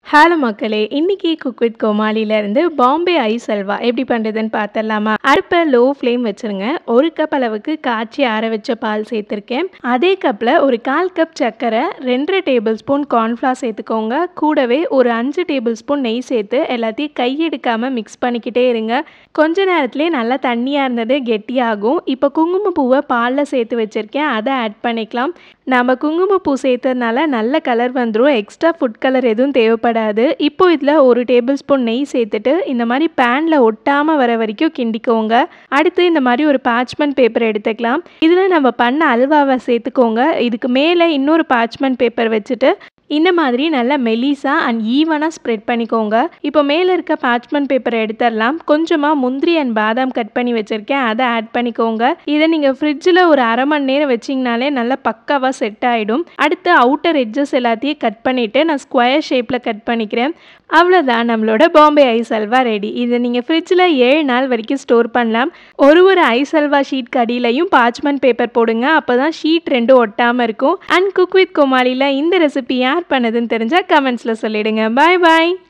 hello மக்களே இன்னைக்கு cook with கோமாளியிலேருந்து பாம்பே ஐஸ் அல்வா எப்படி பண்ணுறதுன்னு பார்த்துடலாமா அடுப்பை லோ ஃப்ளேம் வச்சுருங்க ஒரு கப் அளவுக்கு காய்ச்சி ஆற வச்ச பால் சேர்த்துருக்கேன் அதே கப்பில் ஒரு கால் கப் சர்க்கரை ரெண்டரை டேபிள் ஸ்பூன் கார்ன்ஃப்ளார் சேர்த்துக்கோங்க கூடவே ஒரு அஞ்சு டேபிள் ஸ்பூன் நெய் சேர்த்து எல்லாத்தையும் கையெடுக்காமல் மிக்ஸ் பண்ணிக்கிட்டே இருங்க கொஞ்ச நேரத்துலேயே நல்லா தண்ணியாக இருந்தது கெட்டியாகும் இப்போ குங்குமப்பூவை பாலில் சேர்த்து வச்சுருக்கேன் அதை ஆட் பண்ணிக்கலாம் நம்ம குங்குமப்பூ சேர்த்ததுனால நல்ல கலர் வந்துடும் எக்ஸ்ட்ரா ஃபுட் கலர் எதுவும் தேவைப்படாது இப்போ இதில் ஒரு டேபிள் ஸ்பூன் நெய் சேர்த்துட்டு இந்த மாதிரி பேனில் ஒட்டாமல் வர வரைக்கும் கிண்டிக்கோங்க அடுத்து இந்த மாதிரி ஒரு பார்ச்மெண்ட் பேப்பர் எடுத்துக்கலாம் இதில் நம்ம பண்ண அல்வாவை சேர்த்துக்கோங்க இதுக்கு மேலே இன்னொரு பார்ச்மெண்ட் பேப்பர் வச்சுட்டு இந்த மாதிரி நல்லா மெலிசா அண்ட் ஈவனாக ஸ்ப்ரெட் பண்ணிக்கோங்க இப்போ மேலே இருக்க பார்ச்மெண்ட் பேப்பரை எடுத்துடலாம் கொஞ்சமாக முந்திரி அண்ட் பாதாம் கட் பண்ணி வச்சுருக்கேன் அதை ஆட் பண்ணிக்கோங்க இதை நீங்கள் ஃப்ரிட்ஜில் ஒரு அரை மணி நேரம் வச்சிங்கனாலே நல்லா பக்காவாக செட் ஆகிடும் அடுத்து அவுட்டர் எட்ஜஸ் எல்லாத்தையும் கட் பண்ணிவிட்டு நான் ஸ்கொயர் ஷேப்பில் கட் பண்ணிக்கிறேன் அவ்வளோதான் நம்மளோட பாம்பே ஐஸ் அல்வா ரெடி இதை நீங்கள் ஃப்ரிட்ஜில் ஏழு நாள் வரைக்கும் ஸ்டோர் பண்ணலாம் ஒரு ஒரு ஐஸ் அல்வா ஷீட் கடியிலையும் பார்ச்மெண்ட் பேப்பர் போடுங்க அப்போ தான் ஷீட் ரெண்டும் ஒட்டாமல் இருக்கும் அண்ட் குக் வித் கோமாளியில் இந்த ரெசிபி யார் பண்ணதுன்னு தெரிஞ்சால் கமெண்ட்ஸில் சொல்லிடுங்க பாய் பாய்